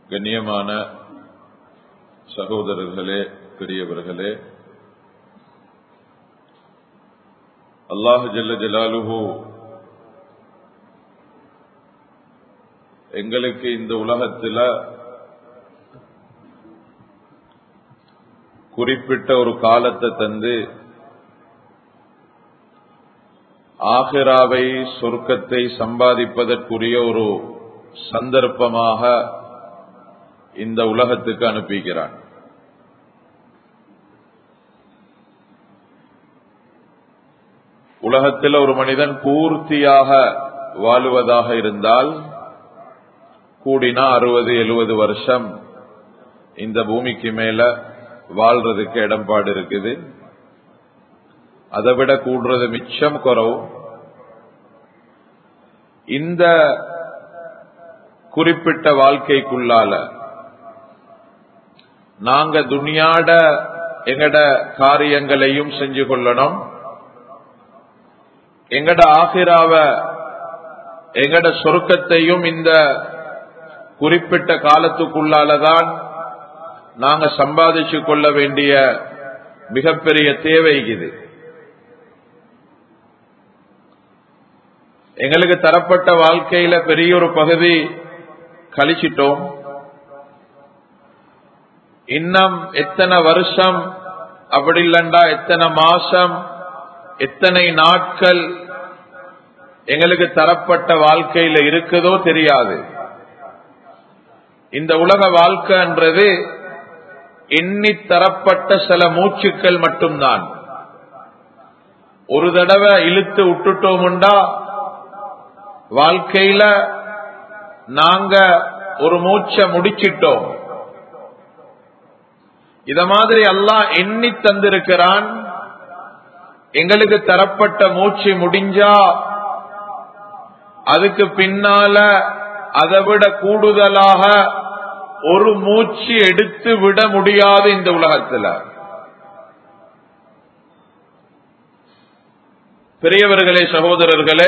கண்ணியமான சகோதரர்களே பெரியவர்களே அல்லாஹு ஜல்ல ஜலாலுஹு எங்களுக்கு இந்த உலகத்தில் குறிப்பிட்ட ஒரு காலத்தை தந்து ஆஹிராவை சொர்க்கத்தை சம்பாதிப்பதற்குரிய ஒரு சந்தர்ப்பமாக இந்த உலகத்துக்கு அனுப்பிக்கிறான் உலகத்தில் ஒரு மனிதன் பூர்த்தியாக வாழுவதாக இருந்தால் கூடினா அறுபது எழுபது வருஷம் இந்த பூமிக்கு மேல வாழ்றதுக்கு இடம்பாடு இருக்குது அதை விட கூடுறது மிச்சம் குறவு இந்த குறிப்பிட்ட வாழ்க்கைக்குள்ளால நாங்க துனியாட எங்கட காரியங்களையும் செஞ்சு கொள்ளணும் எங்கட ஆகிராவ எங்கட சொருக்கத்தையும் இந்த குறிப்பிட்ட காலத்துக்குள்ளாலதான் நாங்க சம்பாதிச்சு கொள்ள வேண்டிய மிகப்பெரிய தேவை இது எங்களுக்கு தரப்பட்ட வாழ்க்கையில பெரிய ஒரு பகுதி கழிச்சிட்டோம் இன்னும் எத்தனை வருஷம் அப்படி இல்லண்டா எத்தனை மாசம் எத்தனை நாட்கள் எங்களுக்கு தரப்பட்ட வாழ்க்கையில இருக்குதோ தெரியாது இந்த உலக வாழ்க்கைன்றது எண்ணி தரப்பட்ட சில மூச்சுக்கள் மட்டும்தான் ஒரு தடவை இழுத்து விட்டுட்டோம்டா வாழ்க்கையில நாங்க ஒரு மூச்சை முடிச்சிட்டோம் இத மாதிரி எல்லாம் எண்ணி தந்திருக்கிறான் எங்களுக்கு தரப்பட்ட மூச்சு முடிஞ்சா அதுக்கு பின்னால அதை விட கூடுதலாக ஒரு மூச்சு எடுத்து விட முடியாது இந்த உலகத்தில் பெரியவர்களே சகோதரர்களே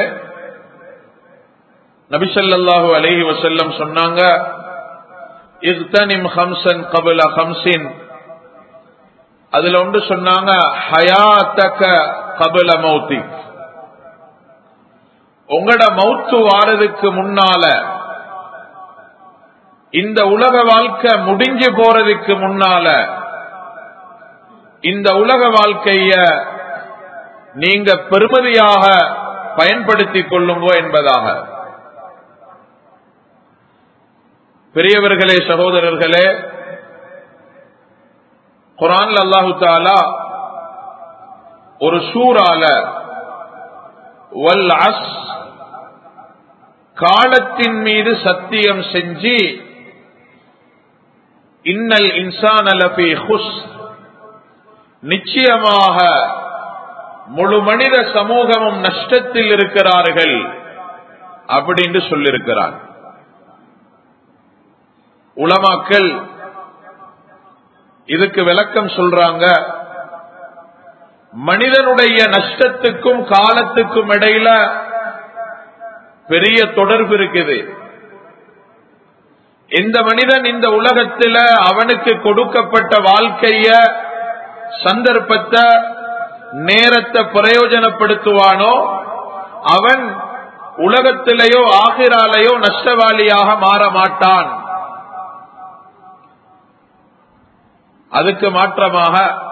நபிசல்லாஹு அலஹி வசல்லம் சொன்னாங்க இஸ்தனிம் ஹம்சன் கபுல ஹம்சின் அதுல ஒன்று சொன்னாங்க ஹயாத்தக கபுல மௌத்தி உங்களோட மௌத்து வாரதுக்கு முன்னால இந்த உலக வாழ்க்கை முடிஞ்சு போறதுக்கு முன்னால இந்த உலக வாழ்க்கைய நீங்க பெருமதியாக பயன்படுத்திக் கொள்ளுங்கோ என்பதாக பெரியவர்களே சகோதரர்களே குரான் அல்லாஹு தாலா ஒரு சூறால வல் அஸ் காலத்தின் மீது சத்தியம் செஞ்சு இன்னல் இன்சான் அலபி ஹுஸ் நிச்சயமாக முழு மனித சமூகமும் நஷ்டத்தில் இருக்கிறார்கள் அப்படின்னு சொல்லியிருக்கிறார் உலமாக்கள் இதுக்கு விளக்கம் சொல்றாங்க மனிதனுடைய நஷ்டத்துக்கும் காலத்துக்கும் இடையில பெரிய தொடர்பு இருக்குது இந்த மனிதன் இந்த உலகத்தில் அவனுக்கு கொடுக்கப்பட்ட வாழ்க்கைய சந்தர்ப்பத்தை நேரத்தை பிரயோஜனப்படுத்துவானோ அவன் உலகத்திலேயோ ஆகிராலையோ நஷ்டவாளியாக மாற மாட்டான் அதுக்கு மாற்றமாக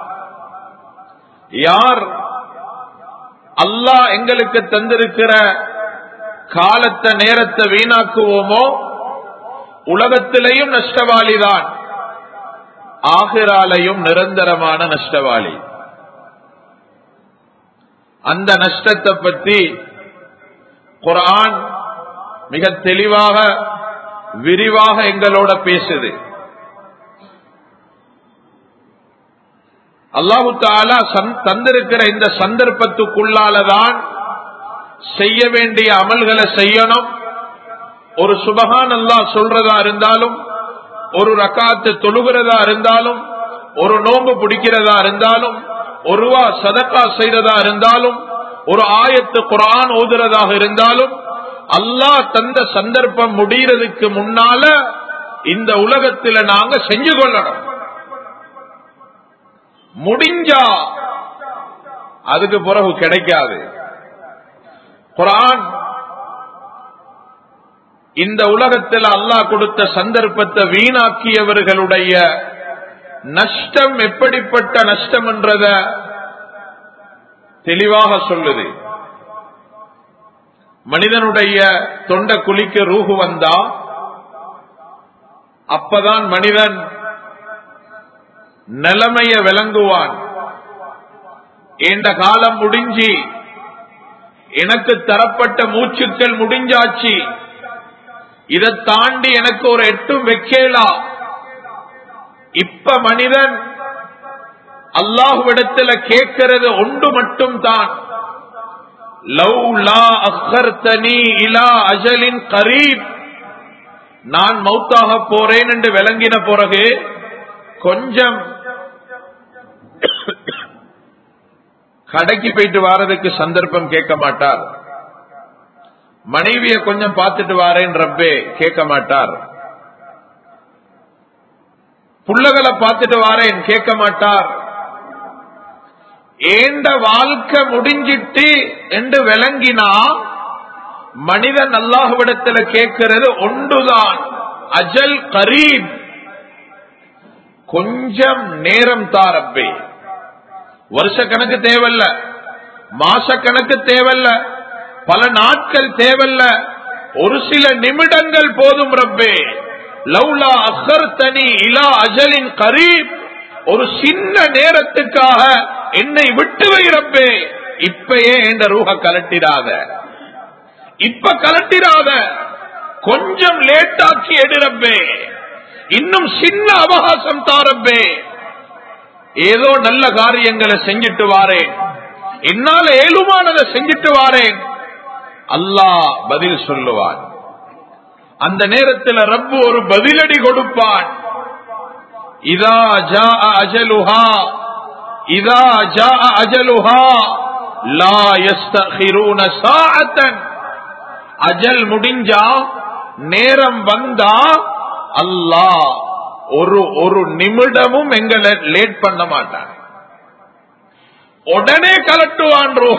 யார் அல்லாஹ் எங்களுக்கு தந்திருக்கிற காலத்தை நேரத்தை வீணாக்குவோமோ உலகத்திலேயும் நஷ்டவாளிதான் ஆகிராலையும் நிரந்தரமான நஷ்டவாளி அந்த நஷ்டத்தை பற்றி குரான் மிக தெளிவாக விரிவாக எங்களோட பேசுது அல்லாஹு தாலா தந்திருக்கிற இந்த சந்தர்ப்பத்துக்குள்ளாலதான் செய்ய வேண்டிய அமல்களை செய்யணும் ஒரு சுபகான் அல்லா சொல்றதா இருந்தாலும் ஒரு ரக்காத்து தொழுகிறதா இருந்தாலும் ஒரு நோன்பு பிடிக்கிறதா இருந்தாலும் ஒரு ரூபா சதக்கா செய்யறதா இருந்தாலும் ஒரு ஆயத்து குரான் ஓதுறதாக இருந்தாலும் அல்லாஹ் தந்த சந்தர்ப்பம் முடிகிறதுக்கு முன்னால இந்த உலகத்தில் நாங்க செஞ்சு கொள்ளணும் முடிஞ்சா அதுக்கு பிறகு கிடைக்காது குரான் இந்த உலகத்தில் அல்லாஹ் கொடுத்த சந்தர்ப்பத்தை வீணாக்கியவர்களுடைய நஷ்டம் எப்படிப்பட்ட நஷ்டம் என்றத தெளிவாக சொல்லுது மனிதனுடைய தொண்ட குளிக்க ரூகு வந்தா அப்பதான் மனிதன் நிலைமைய விளங்குவான் இந்த காலம் முடிஞ்சி எனக்கு தரப்பட்ட மூச்சுக்கள் முடிஞ்சாச்சு இதை தாண்டி எனக்கு ஒரு எட்டும் வைக்கலா இப்ப மனிதன் அல்லாஹுவிடத்துல கேட்கிறது ஒன்று மட்டும் தான் லவ்லா அஹர்தனி இலா அஜலின் கரீப் நான் மௌத்தாக போறேன் என்று விளங்கின பிறகு கொஞ்சம் கடைக்கு போயிட்டு வாரதுக்கு சந்தர்ப்பம் கேட்க மாட்டார் மனைவிய கொஞ்சம் பார்த்துட்டு வாரேன் ரப்பே கேட்க மாட்டார் புள்ளகளை பார்த்துட்டு வாரேன் கேட்க மாட்டார் ஏண்ட வாழ்க்கை முடிஞ்சிட்டு என்று விளங்கினா மனிதன் அல்லாஹுவிடத்துல கேட்கிறது ஒன்றுதான் அஜல் கரீப் கொஞ்சம் நேரம் தாரப்பே வருஷ கணக்கு தேவையில்ல மாச கணக்கு தேவையில்ல பல நாட்கள் தேவையில்ல ஒரு சில நிமிடங்கள் போதும் ரப்பே லவ்லா அஹர் தனி இலா அஜலின் கரீப் ஒரு சின்ன நேரத்துக்காக என்னை விட்டு வை ரப்பே இப்பயே என்ற ரூஹ கலட்டிடாத இப்ப கலட்டிடாத கொஞ்சம் லேட்டாக்கி எடுறப்பே இன்னும் சின்ன அவகாசம் தாரப்பே ஏதோ நல்ல காரியங்களை செஞ்சிட்டு வாரேன் என்னால ஏழுமானதை செஞ்சிட்டு வாரேன் அல்லாஹ் பதில் சொல்லுவான் அந்த நேரத்தில் ரப்பு ஒரு பதிலடி கொடுப்பான் இதா ஜா அஜலுஹா இதா ஜா அஜலுஹா லா யஸ்தகிரூன சாஅத்தன் அஜல் முடிஞ்சா நேரம் வந்தா அல்லாஹ் ஒரு ஒரு நிமிடமும் எங்களை லேட் பண்ண மாட்டான் உடனே கலட்டுவான் ரூஹ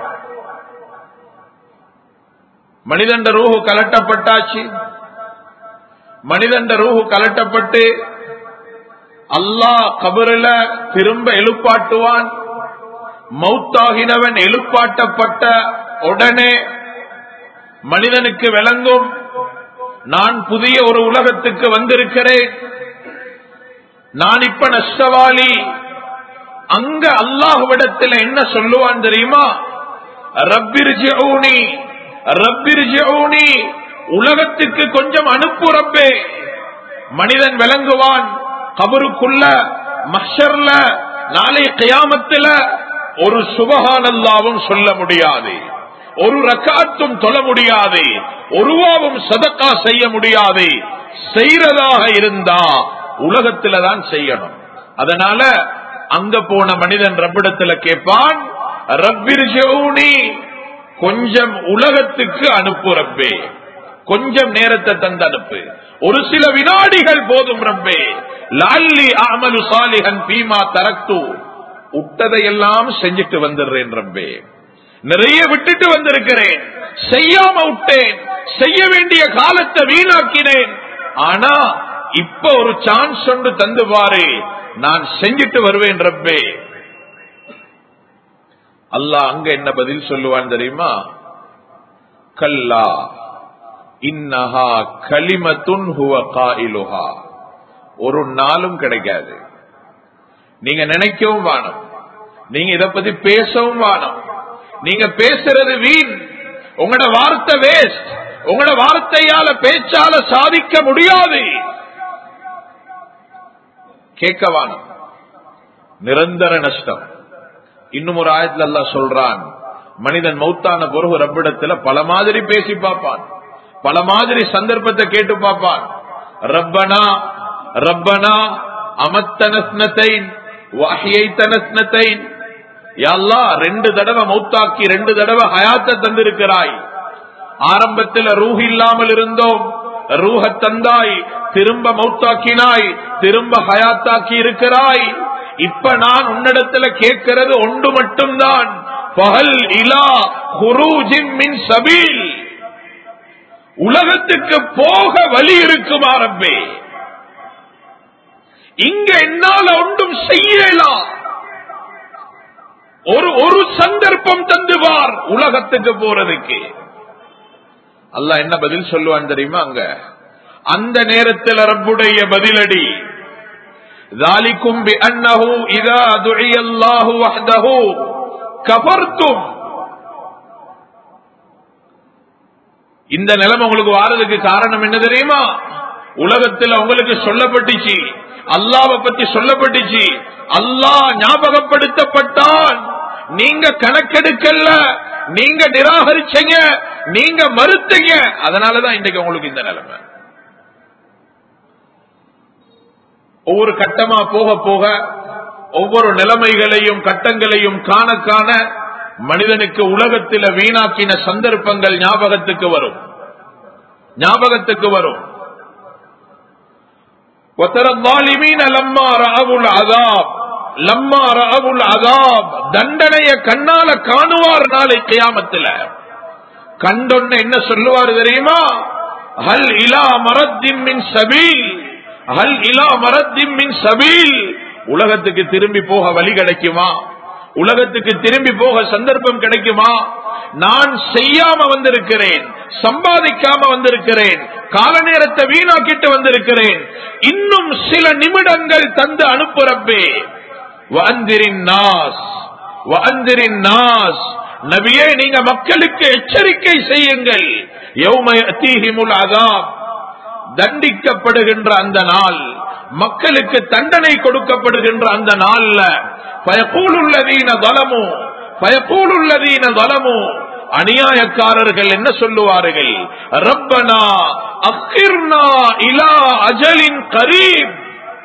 மனிதண்ட ரூஹு கலட்டப்பட்டாச்சு மனிதண்ட ரூஹு கலட்டப்பட்டு அல்லாஹ் கபருல திரும்ப எழுப்பாட்டுவான் மௌத்தாகினவன் எழுப்பாட்டப்பட்ட உடனே மனிதனுக்கு விளங்கும் நான் புதிய ஒரு உலகத்துக்கு வந்திருக்கிறேன் நான் இப்ப நஷ்டவாளி அங்க அல்லாஹுவிடத்தில் என்ன சொல்லுவான் தெரியுமா ரப்பிர்ஜி ரப்பிர்ஜி உலகத்துக்கு கொஞ்சம் அனுப்பு ரப்பே மனிதன் விளங்குவான் கபருக்குள்ள மஷர்ல நாளை கயாமத்துல ஒரு சுபகானல்லாவும் சொல்ல முடியாது ஒரு ரக்காத்தும் தொழ முடியாது ஒருவாவும் சதக்கா செய்ய முடியாது செய்யறதாக இருந்தா உலகத்துல தான் செய்யணும் அதனால அங்க போன மனிதன் ரப்பிடத்துல கேட்பான் ரப்பிர்ஜி கொஞ்சம் உலகத்துக்கு அனுப்பு ரப்பே கொஞ்சம் நேரத்தை தந்து அனுப்பு ஒரு சில வினாடிகள் போதும் ரப்பே லால்லி அமலு சாலிஹன் பீமா தரக்து விட்டதையெல்லாம் செஞ்சுட்டு வந்துடுறேன் ரப்பே நிறைய விட்டுட்டு வந்திருக்கிறேன் செய்யாம விட்டேன் செய்ய வேண்டிய காலத்தை வீணாக்கினேன் ஆனா இப்ப ஒரு சான்ஸ் ஒன்று தந்து பாரு நான் செஞ்சுட்டு வருவேன் ரப்பே அல்லாஹ் அங்க என்ன பதில் சொல்லுவான் தெரியுமா கல்லா இன்னஹா கலிமத்துன் ஹுவ காயிலுஹா ஒரு நாளும் கிடைக்காது நீங்க நினைக்கவும் வானம் நீங்க இத பத்தி பேசவும் வானம் நீங்க பேசுறது வீண் உங்களோட வார்த்தை வேஸ்ட் உங்களோட வார்த்தையால பேச்சால சாதிக்க முடியாது கேட்க வானம் நிரந்தர நஷ்டம் இன்னும் ஒரு ஆயத்துல அல்லா சொல்றான் மனிதன் மௌத்தான பொருகு ரப்பிடத்துல பல மாதிரி பேசி பார்ப்பான் பல மாதிரி சந்தர்ப்பத்தை கேட்டு பார்ப்பான் ரப்பனா ரப்பனா அமத்தனஸ்னத்தை வாஹியை தனஸ்னத்தை யாழ்லா ரெண்டு தடவை மௌத்தாக்கி ரெண்டு தடவை ஹயாத்த தந்திருக்கிறாய் ஆரம்பத்தில் ரூஹ் இல்லாமல் இருந்தோம் ரூஹ தந்தாய் திரும்ப மௌத்தாக்கினாய் திரும்ப ஹயாத்தாக்கி இருக்கிறாய் இப்ப நான் உன்னிடத்துல கேட்கிறது ஒன்று மட்டும்தான் பகல் இலா குரூஜின் மின் சபீல் உலகத்துக்கு போக வழி இருக்குமா ரப்பே இங்க என்னால ஒன்றும் செய்யலாம் ஒரு ஒரு சந்தர்ப்பம் தந்துவார் உலகத்துக்கு போறதுக்கு அல்லாஹ் என்ன பதில் சொல்லுவான் தெரியுமா அங்க அந்த நேரத்தில் ரப்புடைய பதிலடி ذلكم بأنه إذا دعي الله وحده كفرتم இந்த நிலைமை உங்களுக்கு வாரதுக்கு காரணம் என்ன தெரியுமா உலகத்தில் உங்களுக்கு சொல்லப்பட்டுச்சு அல்லாவை பத்தி சொல்லப்பட்டுச்சு அல்லாஹ் ஞாபகப்படுத்தப்பட்டான் நீங்க கணக்கெடுக்கல நீங்க நிராகரிச்சீங்க நீங்க மறுத்தீங்க அதனாலதான் இன்றைக்கு உங்களுக்கு இந்த நிலைமை ஒவ்வொரு கட்டமா போக போக ஒவ்வொரு நிலைமைகளையும் கட்டங்களையும் காண காண மனிதனுக்கு உலகத்தில வீணாக்கின சந்தர்ப்பங்கள் ஞாபகத்துக்கு வரும் ஞாபகத்துக்கு வரும் தண்டனைய கண்ணால காணுவார் நாளை கியாமத்தில் கண்டொன்ன என்ன சொல்லுவார் தெரியுமா ஹல் இலா மரத்தின் மின் சபீல் ஹல் இலா மரத்தின் மின் சபீல் உலகத்துக்கு திரும்பி போக வழி கிடைக்குமா உலகத்துக்கு திரும்பி போக சந்தர்ப்பம் கிடைக்குமா நான் செய்யாம வந்திருக்கிறேன் சம்பாதிக்காம வந்திருக்கிறேன் கால நேரத்தை வீணாக்கிட்டு வந்திருக்கிறேன் இன்னும் சில நிமிடங்கள் தந்து அனுப்புறப்பே வந்திரின் நாஸ் வந்திரின் நாஸ் நபியே நீங்க மக்களுக்கு எச்சரிக்கை செய்யுங்கள் யௌமயத்தீஹிமுல் அதாப் தண்டிக்கப்படுகின்ற அந்த நாள் மக்களுக்கு தண்டனை கொடுக்கப்படுகின்ற அந்த நாள்ல பயப்பூலுள்ளதீன தலமோ பயப்பூலுள்ளதீன தலமோ அநியாயக்காரர்கள் என்ன சொல்லுவார்கள் ரப்பனா அக்கிர்னா இலா அஜலின் கரீப்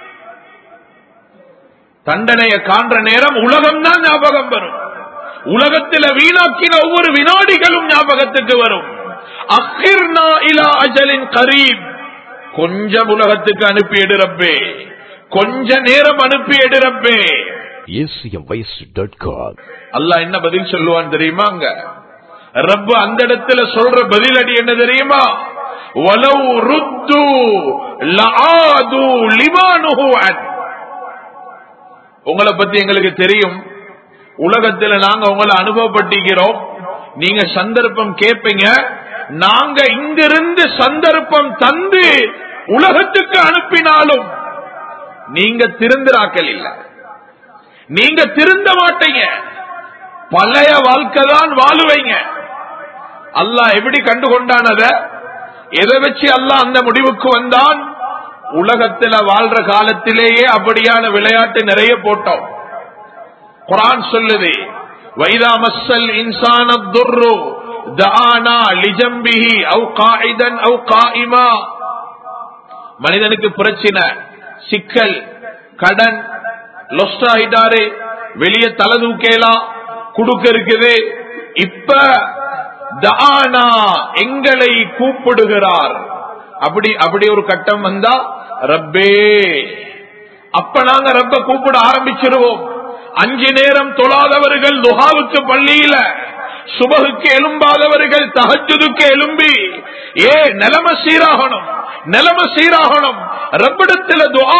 தண்டனைய காண்ற நேரம் உலகம் தான் ஞாபகம் வரும் உலகத்தில் வீணாக்கின ஒவ்வொரு வினாடிகளும் ஞாபகத்துக்கு வரும் அக்கிர்னா இலா அஜலின் கரீப் கொஞ்சம் உலகத்துக்கு அனுப்பி எடுறப்பே கொஞ்ச நேரம் அனுப்பி எடுறப்பே அல்லாஹ் என்ன பதில் சொல்லுவான் தெரியுமா அங்க ரப்ப அந்த இடத்துல சொல்ற பதிலடி என்ன தெரியுமா வலவு ருத்து லஆது லிமானுஹு அன் உங்களை பத்தி எங்களுக்கு தெரியும் உலகத்துல நாங்க உங்களை அனுபவப்பட்டிருக்கிறோம் நீங்க சந்தர்ப்பம் கேட்பீங்க நாங்க இங்கிருந்து சந்தர்ப்பம் தந்து உலகத்துக்கு அனுப்பினாலும் நீங்க திருந்திராக்கள் இல்ல நீங்க திருந்த மாட்டீங்க பழைய வாழ்க்கை தான் வாழுவீங்க அல்லாஹ் எப்படி கண்டு கொண்டானத எதை வச்சு அல்லாஹ் அந்த முடிவுக்கு வந்தான் உலகத்துல வாழ்ற காலத்திலேயே அப்படியான விளையாட்டு நிறைய போட்டோம் குரான் சொல்லுது வைதா மஸ்ஸல் இன்சான துர்ரு தானா லிஜம்பிஹி அவு காயிதன் அவு காயிமா மனிதனுக்கு பிரச்சனை சிக்கல் கடன் லொஸ்ட் ஆயிட்டாரு வெளியே தலை தூக்கலாம் குடுக்க இருக்குது இப்ப தானா எங்களை கூப்பிடுகிறார் அப்படி அப்படி ஒரு கட்டம் வந்தா ரப்பே அப்ப நாங்க ரப்ப கூப்பிட ஆரம்பிச்சிருவோம் அஞ்சு நேரம் தொழாதவர்கள் துஹாவுக்கு பள்ளியில சுபகுக்கு எலும்பாதவர்கள் தகஜுதுக்கு எலும்பி ஏ நிலைமை சீராகணும் நிலைமை சீராகணும் ரப்பிடத்துல துஆ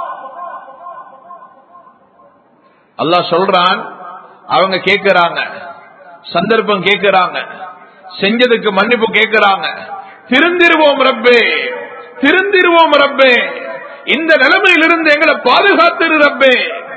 அல்லாஹ் சொல்றான் அவங்க கேட்கிறாங்க சந்தர்ப்பம் கேட்கிறாங்க செஞ்சதுக்கு மன்னிப்பு கேட்கிறாங்க திருந்திருவோம் ரப்பே திருந்திருவோம் ரப்பே இந்த நிலைமையிலிருந்து எங்களை பாதுகாத்திரு ரப்பே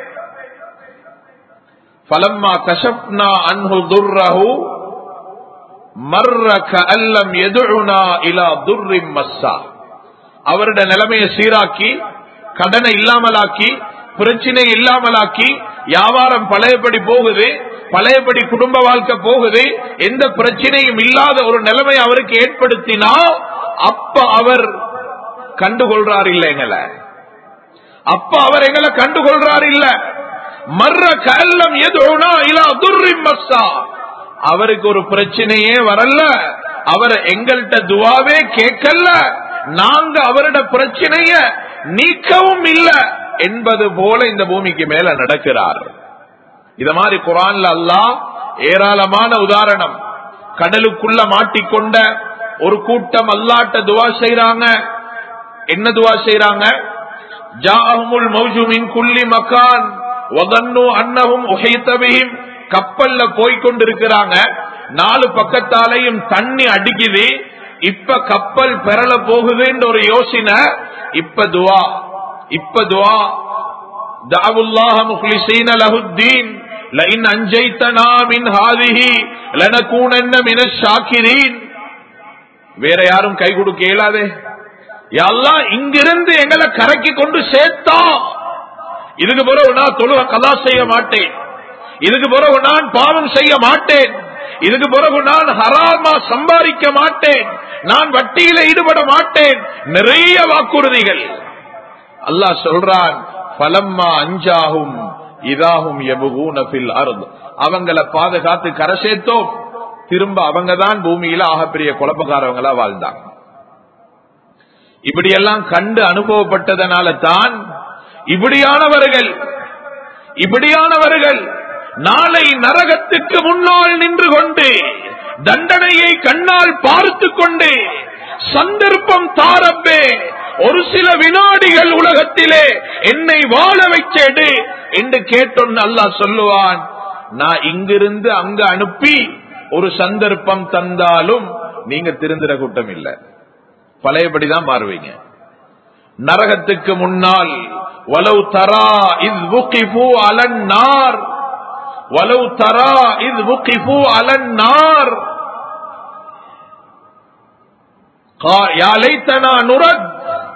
பலம்மா கஷப்னா அன்ஹு துர்ரஹு மர்ர கல்லம் எதுனா இலா துர்ரிம் மஸ்ஸா அவருடைய நிலைமையை சீராக்கி கடனை இல்லாமலாக்கி பிரச்சனை இல்லாமலாக்கி வியாபாரம் பழையபடி போகுது பழையபடி குடும்ப வாழ்க்கை போகுது எந்த பிரச்சனையும் இல்லாத ஒரு நிலைமை அவருக்கு ஏற்படுத்தினா அப்ப அவர் கண்டுகொள்றார் இல்ல எங்களை அப்ப அவர் எங்களை கண்டுகொள்றார் இல்ல மர்ற கல்லம் எதுனா இலா துர்ரிம் மஸ்ஸா அவருக்கு ஒரு பிரச்சனையே வரல அவர் எங்கள்கிட்ட துவாவே கேட்கல நாங்க அவரோட பிரச்சனைய நீக்கவும் இல்ல என்பது போல இந்த பூமிக்கு மேல நடக்கிறார் இத மாதிரி குரான்ல அல்லாஹ் ஏராளமான உதாரணம் கடலுக்குள்ள மாட்டிக்கொண்ட ஒரு கூட்டம் அல்லாட்ட துவா செய்றாங்க என்ன துவா செய்றாங்க ஜாஹுமுல் மௌஜுமின் குல்லி மக்கான் வதன்னு அன்னஹும் உஹைத்தபிஹிம் கப்பல்ல போய்கொண்டிருக்கிறாங்க நாலு பக்கத்தாலையும் தண்ணி அடிக்குது இப்ப கப்பல் பெறல போகுதுன்ற ஒரு யோசனை இப்ப துவா இப்ப துவா தாவுல்லாஹ முஹ்லிசீன லஹுத்தீன் லஇன் அன்ஜைத்தனா மின் ஹாதிஹி லனகூனன்ன மினஷ் ஷாக்கிரீன் வேற யாரும் கை கொடுக்க இயலாதே எல்லாம் இங்கிருந்து எங்களை கரைக்கு கொண்டு சேர்த்தா இதுக்கு பிறகு நான் தொழுக கலா செய்ய மாட்டேன் இதுக்கு பிறகு நான் பாவம் செய்ய மாட்டேன் இதுக்கு பிறகு நான் ஹராமா சம்பாதிக்க மாட்டேன் நான் வட்டியில ஈடுபட மாட்டேன் நிறைய வாக்குறுதிகள் அல்லாஹ் சொல்றான் பலம்மா அஞ்சாகும் இதாகும் எபுகூனபில் அருள் அவங்களை பாதுகாத்து கரை சேர்த்தோம் திரும்ப அவங்க தான் பூமியில ஆகப்பெரிய குழப்பக்காரவங்களா வாழ்ந்தாங்க இப்படியெல்லாம் கண்டு அனுபவப்பட்டதனால தான் இப்படியானவர்கள் இப்படியானவர்கள் நாளை நரகத்துக்கு முன்னால் நின்று கொண்டு தண்டனையை கண்ணால் பார்த்து கொண்டு சந்தர்ப்பம் தாரப்பே ஒரு சில வினாடிகள் உலகத்திலே என்னை வாழ வைச்சேடு என்று கேட்டொன்னு அல்லாஹ் சொல்லுவான் நான் இங்கிருந்து அங்க அனுப்பி ஒரு சந்தர்ப்பம் தந்தாலும் நீங்க திருந்திர கூட்டம் இல்ல பழையபடிதான் மாறுவீங்க நரகத்துக்கு முன்னால் வலவு தரா இது அலன்னார் வலவு தரா இது அலன்னார் யாலைத்தனா நுரத்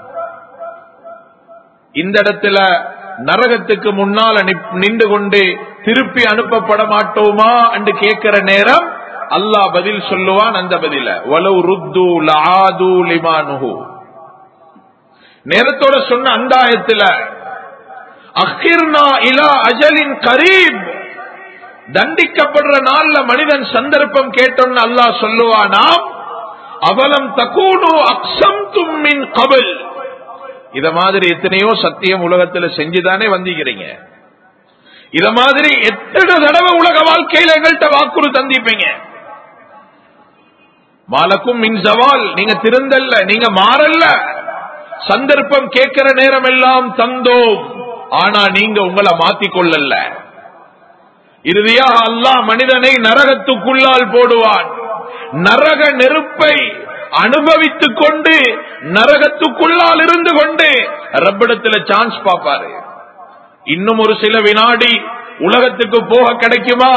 இந்த இடத்துல நரகத்துக்கு முன்னால் நின்று கொண்டு திருப்பி அனுப்பப்பட மாட்டோமா என்று கேட்கிற நேரம் அல்லாஹ் பதில் சொல்லுவான் அந்த பதில வலவு ருத்து லாது லிமானுஹு நேரத்தோட சொன்ன அந்தாயத்துல அஹிர்னா இலா அஜலின் கரீப் தண்டிக்கப்படுற நாள்ல மனிதன் சந்தர்ப்பம் கேட்டோன்னு அல்லாஹ் சொல்லுவானாம் அவலம் தக்கூனு அக்ஷம் தும்மின் கபல் இத மாதிரி எத்தனையோ சத்தியம் உலகத்துல செஞ்சுதானே வந்திக்கிறீங்க இத மாதிரி எத்தனை தடவை உலக வாழ்க்கையில எங்கள்கிட்ட வாக்குறு தந்திப்பீங்க மாலக்கும் மின் சவால் நீங்க திருந்தல்ல நீங்க மாறல்ல சந்தர்ப்பம் கேட்கிற நேரம் எல்லாம் தந்தோம் ஆனா நீங்க உங்களை மாத்திக்கொள்ளல இறுதியாக அல்லாஹ் மனிதனை நரகத்துக்குள்ளால் போடுவான் நரக நெருப்பை அனுபவித்துக் கொண்டு நரகத்துக்குள்ளால் இருந்து கொண்டு ரப்பிடத்துல சான்ஸ் பார்ப்பாரு இன்னும் ஒரு சில வினாடி உலகத்துக்கு போக கிடைக்குமா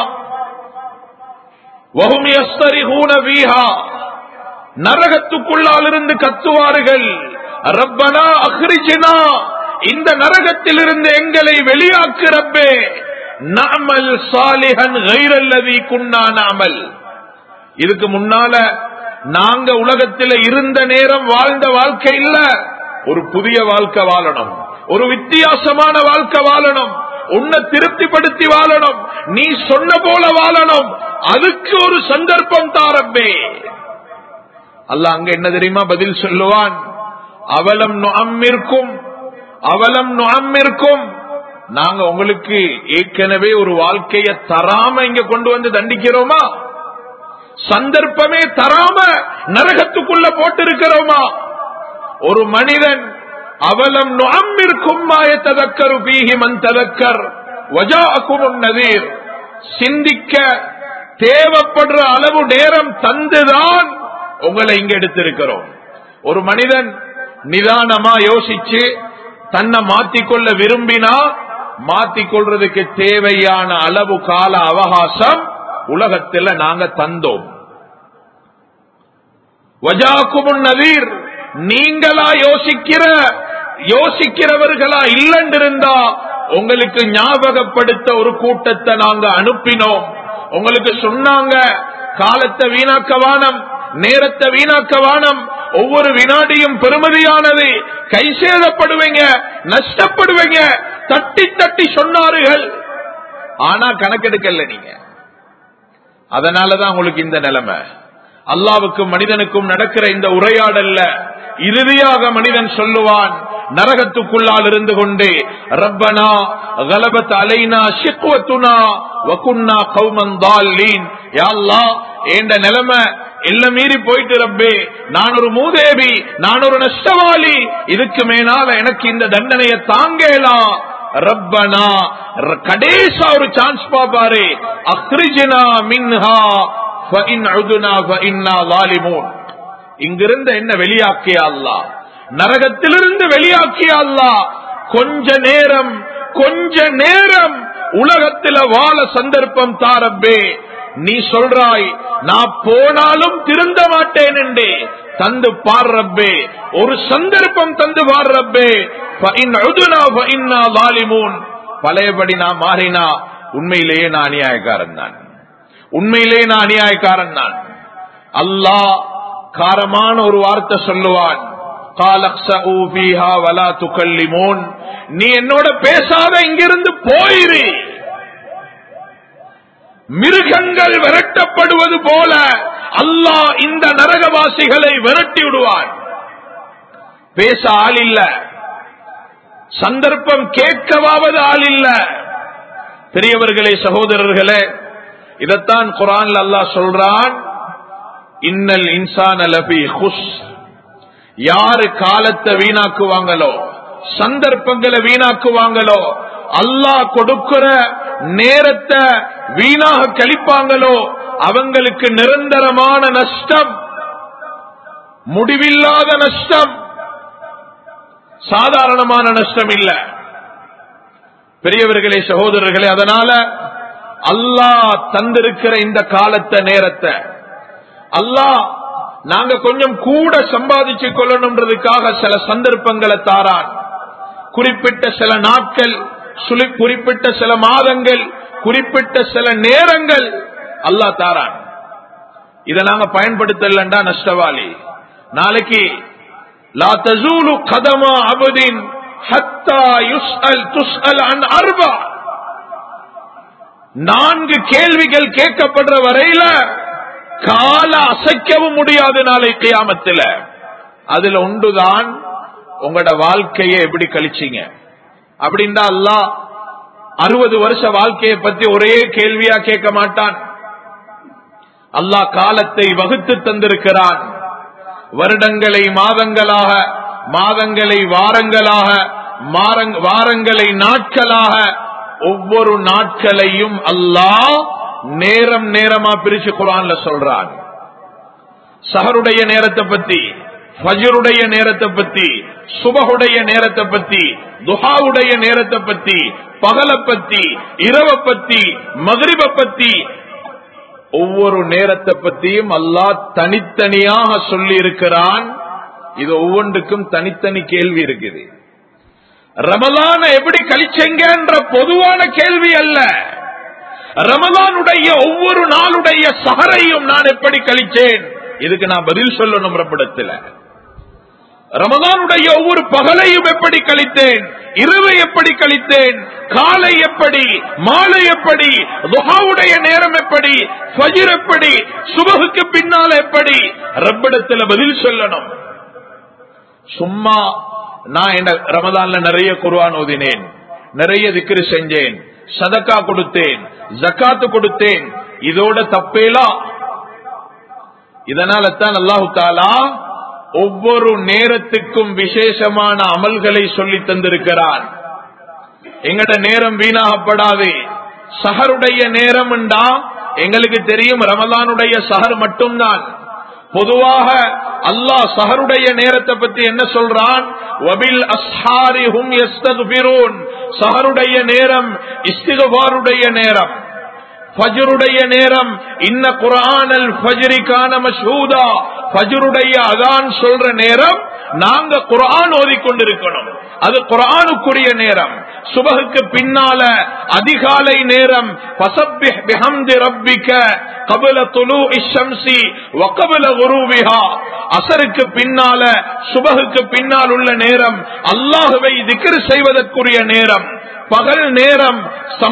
நரகத்துக்குள்ளால் இருந்து கத்துவார்கள் ரப்பனா அஹ்ரிஜினா இந்த நரகத்தில் இருந்து எங்களை வெளியாக்கு ரப்பே நாமல் சாலிஹன் கைரல்லதி குன்னா நாமல் இதுக்கு முன்னால நாங்க உலகத்தில் இருந்த நேரம் வாழ்ந்த வாழ்க்கை இல்ல ஒரு புதிய வாழ்க்கை வாழணும் ஒரு வித்தியாசமான வாழ்க்கை வாழணும் உன்னை திருப்திப்படுத்தி வாழணும் நீ சொன்ன போல வாழணும் அதுக்கு ஒரு சந்தர்ப்பம் தாரப்பே அல்ல அங்க என்ன தெரியுமா பதில் சொல்லுவான் அவலம் அம்மிற்கும் அவலம் அம்மிற்கும் நாங்க உங்களுக்கு ஏற்கனவே ஒரு வாழ்க்கைய தராம இங்க கொண்டு வந்து தண்டிக்கிறோமா சந்தர்ப்பமே தராம நரகத்துக்குள்ள போட்டிருக்கிறோமா ஒரு மனிதன் அவலம் நுஅம்மிற்கும் மாய ததக்கரு பீஹி மன் ததக்கர் வஜாக்கும் நதீர் சிந்திக்க தேவைப்படுற அளவு நேரம் தந்துதான் உங்களை இங்க எடுத்திருக்கிறோம் ஒரு மனிதன் நிதானமா யோசிச்சு தன்னை மாத்திக்கொள்ள விரும்பினா மாத்திக்கொள்றதுக்கு தேவையான அளவு கால அவகாசம் உலகத்தில் நாங்க தந்தோம் வஜாக்குமுன் நதீர் நீங்களா யோசிக்கிற யோசிக்கிறவர்களா இல்லண்டிருந்தா உங்களுக்கு ஞாபகப்படுத்த ஒரு கூட்டத்தை நாங்க அனுப்பினோம் உங்களுக்கு சொன்னாங்க காலத்தை வீணாக்க வானம் நேரத்தை வீணாக்க வானம் ஒவ்வொரு வினாடியும் பெருமதியானது கை சேதப்படுவீங்க நஷ்டப்படுவீங்க தட்டி தட்டி சொன்னார்கள் ஆனா கணக்கெடுக்கல நீங்க அதனாலதான் உங்களுக்கு இந்த நிலைமை அல்லாவுக்கும் மனிதனுக்கும் நடக்கிற இந்த உரையாடல்ல இறுதியாக மனிதன் சொல்லுவான் நரகத்துக்குள்ளால் இருந்து கொண்டு ரப்பனா கலபத் அலைனா ஷிக்வத்துனா வகுன்னா கௌமன் தால்லீன் யா அல்லாஹ் என்ற நிலைமை எல்லாம் மீறி போயிட்டு ரப்பே நான் ஒரு மூதேவி நான் ஒரு நஷ்டவாளி இதுக்கு மேலால எனக்கு இந்த தண்டனையை தாங்கலாம் ரப்பனா ர- கடைசா ஒரு சான்ஸ் பாப்பாரு அக்ரிஜினா மின்ஹா ஃபஇன் உதுனா ஃபஇன்னா ظالمون இங்கிருந்து என்ன வெளியாக்கிய அல்லாஹ் நரகத்திலிருந்து வெளியாக்கிய அல்லாஹ் கொஞ்ச நேரம் கொஞ்ச நேரம் உலகத்தில வாழ சந்தர்ப்பம் தாரப்பே நீ சொல்றாய் நான் போனாலும் திருந்த மாட்டேன் என்றே தந்து பாடுறப்பே ஒரு சந்தர்ப்பம் தந்து பாடுறப்பே பழையபடி நான் மாறினா உண்மையிலேயே நான் அநியாயக்காரன் தான் உண்மையிலேயே நான் அநியாயக்காரன் தான் அல்லாஹ் காரமான ஒரு வார்த்தை சொல்லுவான் "காலக்ஸஉ ஃபீஹா வலா துகல்லிமூன்." நீ என்னோட பேசாத இங்கிருந்து போயிரு மிருகங்கள் விரட்டப்படுவது போல அல்லாஹ் இந்த நரகவாசிகளை விரட்டி விடுவான் பேச ஆள் இல்ல சந்தர்ப்பம் கேட்கவாவது ஆள் இல்ல பெரியவர்களே சகோதரர்களே இதைத்தான் குரான்ல அல்லாஹ் சொல்றான் இன்னல் இன்சான் லபி ஹுஸ் யாரு காலத்தை வீணாக்குவாங்களோ சந்தர்ப்பங்களை வீணாக்குவாங்களோ அல்லாஹ் கொடுக்கிற நேரத்தை வீணாக கழிப்பாங்களோ அவங்களுக்கு நிரந்தரமான நஷ்டம் முடிவில்லாத நஷ்டம் சாதாரணமான நஷ்டம் இல்ல பெரியவர்களே சகோதரர்களே அதனால அல்லாஹ் தந்திருக்கிற இந்த காலத்தை நேரத்தை அல்லாஹ் நாங்க கொஞ்சம் கூட சம்பாதிச்சு கொள்ளணும்ன்றதுக்காக சில சந்தர்ப்பங்களை தாரான் குறிப்பிட்ட சில நாட்கள் சுழி- குறிப்பிட்ட சில மாதங்கள் குறிப்பிட்ட சில நேரங்கள் அல்லாஹ் தாரான் இதை நாங்க பயன்படுத்தலண்டா நஷ்டவாளி நாளைக்கு லா தசூலு கதமா அபதின் ஹத்தா யுஸ்அல் துஸ்அல் அன் அர்பா நான்கு கேள்விகள் கேட்கப்படுற வரையில கால அசைக்கவும் முடியாது நாளை கியாமத்தில் அதுல ஒன்றுதான் உங்களோட வாழ்க்கையை எப்படி கழிச்சீங்க அப்படின்னா அல்லாஹ் அறுபது வருஷ வாழ்க்கையை பத்தி ஒரே கேள்வியா கேட்க மாட்டான் அல்லாஹ் காலத்தை வகுத்து தந்திருக்கிறான் வருடங்களை மாதங்களாக மாதங்களை வாரங்களாக மாரங்- வாரங்களை நாட்களாக ஒவ்வொரு நாட்களையும் அல்லாஹ் நேரம் நேரமா பிரிச்சு குரான்ல சொல்றான் சஹருடைய நேரத்தை பத்தி ஃபஜருடைய நேரத்தை பத்தி சுபகுடைய நேரத்தை பத்தி துஹாவுடைய நேரத்தை பத்தி பகலை பத்தி இரவை பத்தி மகரிப பத்தி ஒவ்வொரு நேரத்தை பத்தியும் அல்லாஹ் தனித்தனியாக சொல்லி இருக்கிறான் இது ஒவ்வொன்றுக்கும் தனித்தனி கேள்வி இருக்குது ரமலான எப்படி கழிச்செங்கன்ற பொதுவான கேள்வி அல்ல ரமலானுடைய ஒவ்வொரு நாளுடைய சஹரையும் நான் எப்படி கழிச்சேன் இதுக்கு நான் பதில் சொல்லணும் ரப்பிடத்தில் ரமதானுடைய ஒவ்வொரு பகலையும் எப்படி கழித்தேன் இரவு எப்படி கழித்தேன் காலை எப்படி மாலை எப்படி துஹாவுடைய நேரம் எப்படி ஃபஜ்ர் எப்படி சுபகுக்கு பின்னால் எப்படி ரப்பிடத்தில் பதில் சொல்லணும் சும்மா நான் என்ன ரமதான்ல நிறைய குர்ஆன் ஓதினேன் நிறைய திக்ரு செஞ்சேன் சதக்கா கொடுத்தேன் ஜக்காத்து கொடுத்தேன் இதோட தப்பேலாம் இதனால தான் அல்லாஹு தாலா ஒவ்வொரு நேரத்துக்கும் விசேஷமான அமல்களை சொல்லி தந்திருக்கிறான் எங்கட நேரம் வீணாகப்படாது சஹருடைய நேரம் எங்களுக்கு தெரியும் ரமலானுடைய சஹர் மட்டும்தான் பொதுவாக அல்லாஹ் சஹருடைய நேரத்தை பத்தி என்ன சொல்றான் வபில் அஸ்ஹாரி ஹும் யஸ்தக்பிரூன் சஹருடைய நேரம் இஸ்திகபாருடைய நேரம் ஃபஜ்ருடைய நேரம் இன்ன குர்ஆனல் ஃபஜ்ரி கான மஷ்ஹூதா ஃபஜ்ருடைய அதான் சொல்ற நேரம் நாங்க குர்ஆன் ஓதிக்கொண்டிருக்கணும் அது குர்ஆனுக்குரிய நேரம் சுபகுக்கு பின்னால அதிகாலை நேரம் ஃபஸப்பிஹ் பிஹம்தி ரப்பிக قبل طلوع الشمس وقبل غروبها அசருக்கு பின்னால சுபகுக்கு பின்னால் உள்ள நேரம் அல்லாஹுவை திக்ர் செய்வதற்குரிய நேரம் பகல் நேரம்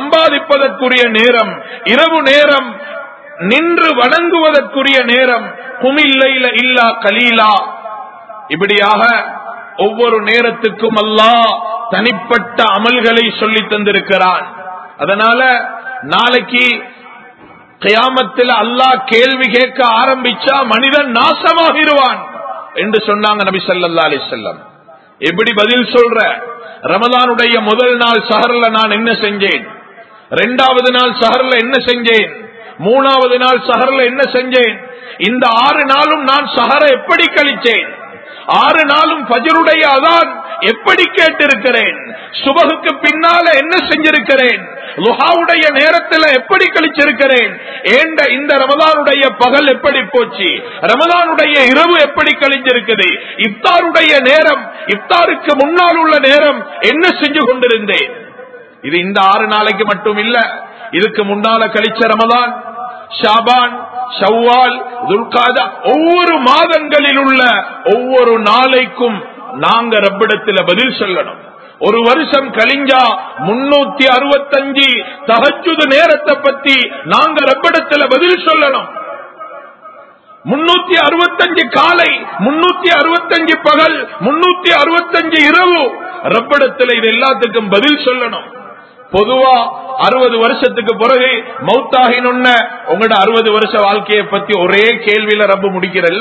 சம்பாதிப்பதற்குரிய நேரம் இரவு நேரம் நின்று வணங்குவதற்குரிய நேரம் குமில்லைல இல்லா கலீலா இப்படியாக ஒவ்வொரு நேரத்துக்கும் அல்லாஹ் தனிப்பட்ட அமல்களை சொல்லி தந்திருக்கிறான் அதனால நாளைக்கு கியாமத்தில் அல்லாஹ் கேள்வி கேட்க ஆரம்பிச்சா மனிதன் நாசமாகிடுவான் என்று சொன்னாங்க நபி ஸல்லல்லாஹு அலைஹி வஸல்லம் எப்படி பதில் சொல்ற ரமலானுடைய முதல் நாள் சஹர்ல நான் என்ன செஞ்சேன் இரண்டாவது நாள் சஹர்ல என்ன செஞ்சேன் மூணாவது நாள் சஹர்ல என்ன செஞ்சேன் இந்த ஆறு நாளும் நான் சஹர எப்படி கழிச்சேன் ஆறு நாளும் ஃபஜருடைய அதான் எப்படி கேட்டிருக்கிறேன் சுபகுக்கு பின்னால என்ன செஞ்சிருக்கிறேன் லுஹாவுடைய நேரத்தில் எப்படி கழிச்சிருக்கிறேன் ஏண்ட இந்த ரமதானுடைய பகல் எப்படி போச்சு ரமதானுடைய இரவு எப்படி கழிஞ்சிருக்குது இப்தாருடைய நேரம் இப்தாருக்கு முன்னால் உள்ள நேரம் என்ன செஞ்சு கொண்டிருந்தேன் இது இந்த ஆறு நாளைக்கு மட்டும் இல்ல இதுக்கு முன்னால கழிச்ச ரமதான் ஷாபான் ஷவ்வால் துல்காதா ஒவ்வொரு மாதங்களில் உள்ள ஒவ்வொரு நாளைக்கும் நாங்க ரப்பிடத்தில் பதில் சொல்லணும் ஒரு வருஷம் கழிஞ்சா முன்னூத்தி அறுபத்தஞ்சு தகச்சுது நேரத்தை பத்தி நாங்க ரப்பிடத்துல பதில் சொல்லணும் முன்னூத்தி அறுபத்தஞ்சு காலை முன்னூத்தி அறுபத்தஞ்சு பகல் முன்னூத்தி அறுபத்தஞ்சு இரவு ரப்பிடத்துல இது எல்லாத்துக்கும் பதில் சொல்லணும் பொதுவா அறுபது வருஷத்துக்கு பிறகு மௌத்தாகினொன்ன உங்களோட அறுபது வருஷ வாழ்க்கையை பத்தி ஒரே கேள்வியில ரப்பு முடிக்கிறல்ல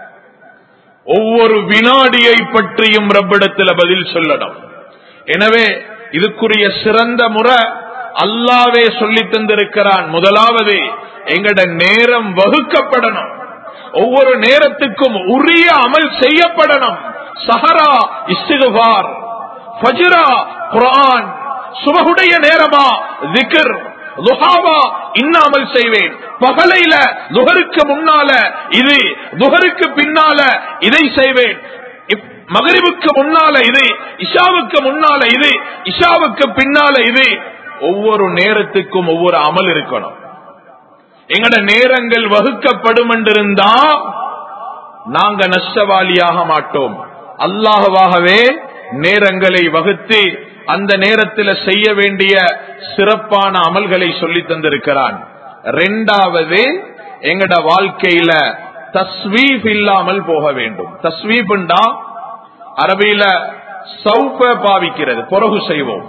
ஒவ்வொரு வினாடியை பற்றியும் ரப்பிடத்துல பதில் சொல்லணும் எனவே இதுக்குரிய சிறந்த முறை அல்லாவே சொல்லி தந்திருக்கிறான் முதலாவது எங்கட நேரம் வகுக்கப்படணும் ஒவ்வொரு நேரத்துக்கும் உரிய அமல் செய்யப்படணும் சஹரா இஸ்திகுபார் ஃபஜ்ரா குர்ஆன் சுபகுடைய நேரமா திக்ர் லுஹாவா இன்னாமல் செய்வேன் பகலையில துகருக்கு முன்னால இது துகருக்கு பின்னால இதை செய்வேன் இப்- மகரிபுக்கு முன்னால இது இஷாவுக்கு முன்னால இது இஷாவுக்கு பின்னால இது ஒவ்வொரு நேரத்துக்கும் ஒவ்வொரு அமல் இருக்கணும் எங்கட நேரங்கள் வகுக்கப்படும் என்றிருந்தா நாங்க நஷ்டவாளியாக மாட்டோம் அல்லாஹவாகவே நேரங்களை வகுத்து அந்த நேரத்தில் செய்ய வேண்டிய சிறப்பான அமல்களை சொல்லி தந்திருக்கிறான் ரெண்டாவது எங்கட வாழ்க்கையில தஸ்வீப் இல்லாமல் போக வேண்டும் தஸ்வீப்ண்டா அரபியில சௌப பாவிக்கிறது பிறகு செய்வோம்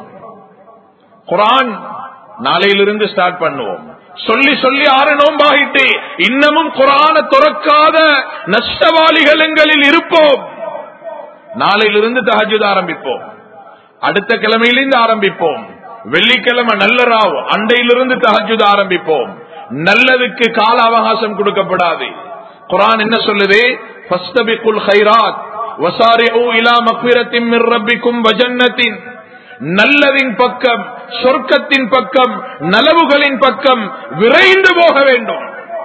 குரான் நாளையிலிருந்து ஸ்டார்ட் பண்ணுவோம் சொல்லி சொல்லி ஆறு நோம்பாகிட்டு இன்னமும் குரான துறக்காத நஷ்டவாளிகள் எங்களில் இருப்போம் நாளையிலிருந்து தஹஜுத் ஆரம்பிப்போம் அடுத்த கிழமையிலிருந்து ஆரம்பிப்போம் வெள்ளிக்கிழமை நல்ல ராவ் அண்டையிலிருந்து தஹஜுத் ஆரம்பிப்போம் நல்லதுக்கு கால அவகாசம் கொடுக்கப்படாது குரான் என்ன சொல்லுது ஃபஸ்தபிக்குல் ஹைராத் வசாரிஉ இலா மக்ஃபிரத்தின் மிர் ரப்பிக்கும் வஜன்னத்தின் நல்லதின் பக்கம் சொர்க்கத்தின் பக்கம் நலவுகளின் பக்கம் விரைந்து போக வேண்டும்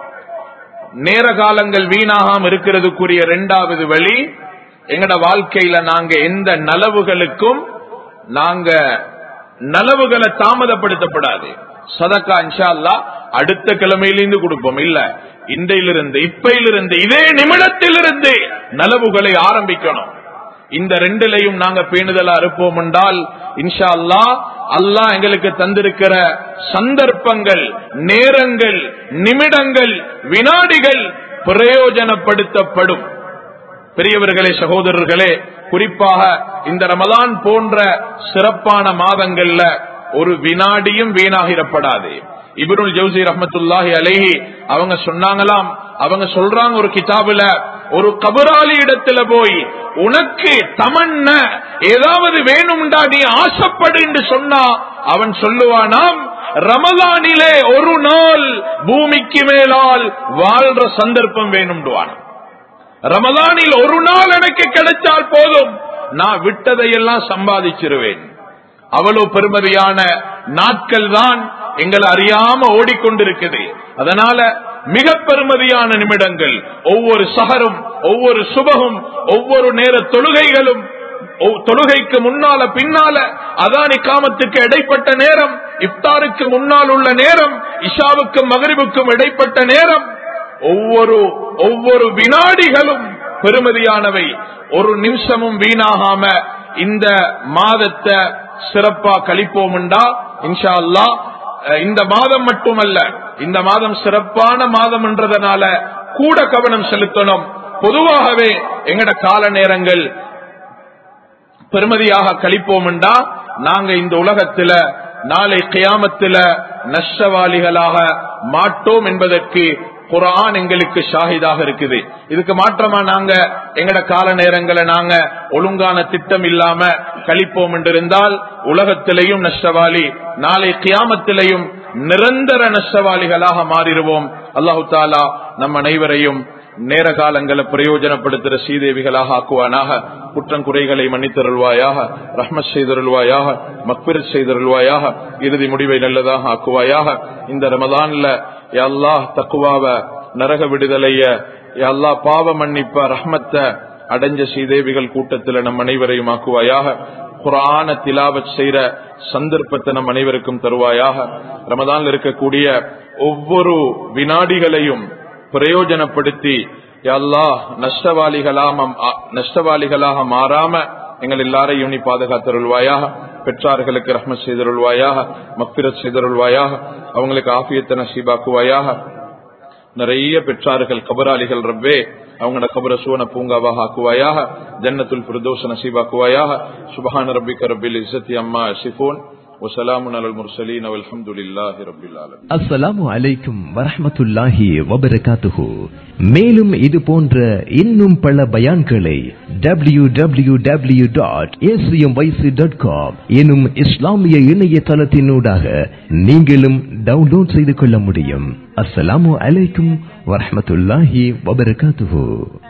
நேர காலங்கள் வீணாகாம இருக்கிறதுக்குரிய இரண்டாவது வழி எங்கட வாழ்க்கையில நாங்க எந்த நலவுகளுக்கும் நாங்க நலவுகளை தாமதப்படுத்தப்படாது சதக்கா இன்ஷா அல்லாஹ் அடுத்த கிழமையிலிருந்து கொடுப்போம் இல்ல இன்றையிலிருந்து இப்பையிலிருந்து இதே நிமிடத்திலிருந்து நலவுகளை ஆரம்பிக்கணும் இந்த ரெண்டுலையும் நாங்க பேணுதலா இருப்போம் என்றால் இன்ஷா அல்லாஹ் அல்லாஹ் எங்களுக்கு தந்திருக்கிற சந்தர்ப்பங்கள் நேரங்கள் நிமிடங்கள் வினாடிகள் பிரயோஜனப்படுத்தப்படும் பெரியவர்களே சகோதரர்களே குறிப்பாக இந்த ரமலான் போன்ற சிறப்பான மாதங்கள்ல ஒரு வினாடியும் வீணாகிடப்படாது இப்னுல் ஜவுசி ரஹமத்துல்லாஹி அலைஹி அவங்க சொன்னாங்களாம் அவங்க சொல்றாங்க ஒரு கிதாபுல ஒரு கபராளி இடத்துல போய் உனக்கு தமன்ன ஏதாவது வேணும்டா நீ ஆசைப்படு என்று சொன்னா அவன் சொல்லுவானாம் ரமலானிலே ஒரு நாள் பூமிக்கு மேலால் வாழ்ற சந்தர்ப்பம் வேணும்டுவான் ரமலானில் ஒரு நாள் எனக்கு கிடைச்சால் போதும் நான் விட்டதையெல்லாம் சம்பாதிச்சிருவேன் அவ்வளவு பெருமதியான நாட்கள் தான் எங்களை அறியாம ஓடிக்கொண்டிருக்குது அதனால மிக பெருமதியான நிமிடங்கள் ஒவ்வொரு சஹரும் ஒவ்வொரு சுபகும் ஒவ்வொரு நேர தொழுகைகளும் ஒவ்- தொழுகைக்கு முன்னால பின்னால அதானி காமத்துக்கு இடைப்பட்ட நேரம் இஃப்தாருக்கு முன்னால் உள்ள நேரம் இஷாவுக்கும் மகரிபுக்கும் இடைப்பட்ட நேரம் ஒவ்வொரு ஒவ்வொரு வினாடிகளும் பெருமதியானவை ஒரு நிமிஷமும் வீணாகாம இந்த மாதத்தை சிறப்பா கழிப்போம்டா இன்ஷா அல்லாஹ் அஹ், இந்த மாதம் மட்டுமல்ல இந்த மாதம் சிறப்பான மாதம் என்றதனால கூட கவனம் செலுத்தணும் பொதுவாகவே எங்கட கால நேரங்கள் பெருமதியாக கழிப்போம் என்றா நாங்க இந்த உலகத்துல நாளை கியாமத்துல நஷ்டவாளிகளாக மாட்டோம் என்பதற்கு குரான் எங்களுக்கு ஷாஹிதாக இருக்குது இதுக்கு மாற்றமா நாங்க எங்கட கால நேரங்களை நாங்க ஒழுங்கான திட்டம் இல்லாம கழிப்போம் என்றிருந்தால் உலகத்திலையும் நஷ்டவாளி நாளை கியாமத்திலையும் நிரந்தர நஷ்டவாளிகளாக மாறிடுவோம் அல்லாஹு தாலா நம் அனைவரையும் நேர காலங்களை பிரயோஜனப்படுத்துகிற ஸ்ரீதேவிகளாக ஆக்குவானாக குற்றம் குறைகளை மன்னித்தருள்வாயாக ரஹ்மத் செய்தருள்வாயாக மக்பிரத் செய்தருள்வாயாக இறுதி முடிவை நல்லதாக ஆக்குவாயாக இந்த ரமதான்ல அல்லாஹ் தக்குவாவ நரக விடுதலைய அல்லாஹ் பாவ மன்னிப்ப ரஹ்மத்த அடைஞ்ச ஸ்ரீதேவிகள் கூட்டத்தில் நம் அனைவரையும் ஆக்குவாயாக குரான திலாவத் செய்யற சந்தர்ப்பத்தை நம் அனைவருக்கும் தருவாயாக ரமதான்ல இருக்கக்கூடிய ஒவ்வொரு வினாடிகளையும் பிரயோஜனப்படுத்தி அல்லாஹ் நஷ்டவாளிகளாக நஷ்டவாளிகளாக மாறாம எங்கள் எல்லாரையும் நீ பாதுகாத்தருள்வாயாக பெற்றார்களுக்கு ரஹ்மத் செய்தருள்வாயாக மக்பிரத் செய்தருள்வாயாக அவங்களுக்கு ஆபியத்தை நசீபாக்குவாயாக நிறைய பெற்றார்கள் கபராளிகள் ரப்பே அவங்களோட கபர சுவன பூங்காவாக ஆக்குவாயாக ஜன்னத்துல் பிரதோஷ நசீபாக்குவாயாக சுபஹான ரப்பிக்க ரப்பில் இசத்தி அம்மா சிஃபோன் وسلام على المرسلين والحمد لله رب العالمين அஸ்ஸலாமு அலைக்கும் வரஹ்மத்துல்லாஹி வபரகாத்துஹு மேலும் இது போன்ற இன்னும் பல பயான்களை W W W dot dot com எனும் இஸ்லாமிய இணையதளத்தினூடாக நீங்களும் டவுன்லோட் செய்து கொள்ள முடியும் அஸ்ஸலாமு அலைக்கும் வரஹ்மத்துல்லாஹி வபரகாத்துஹு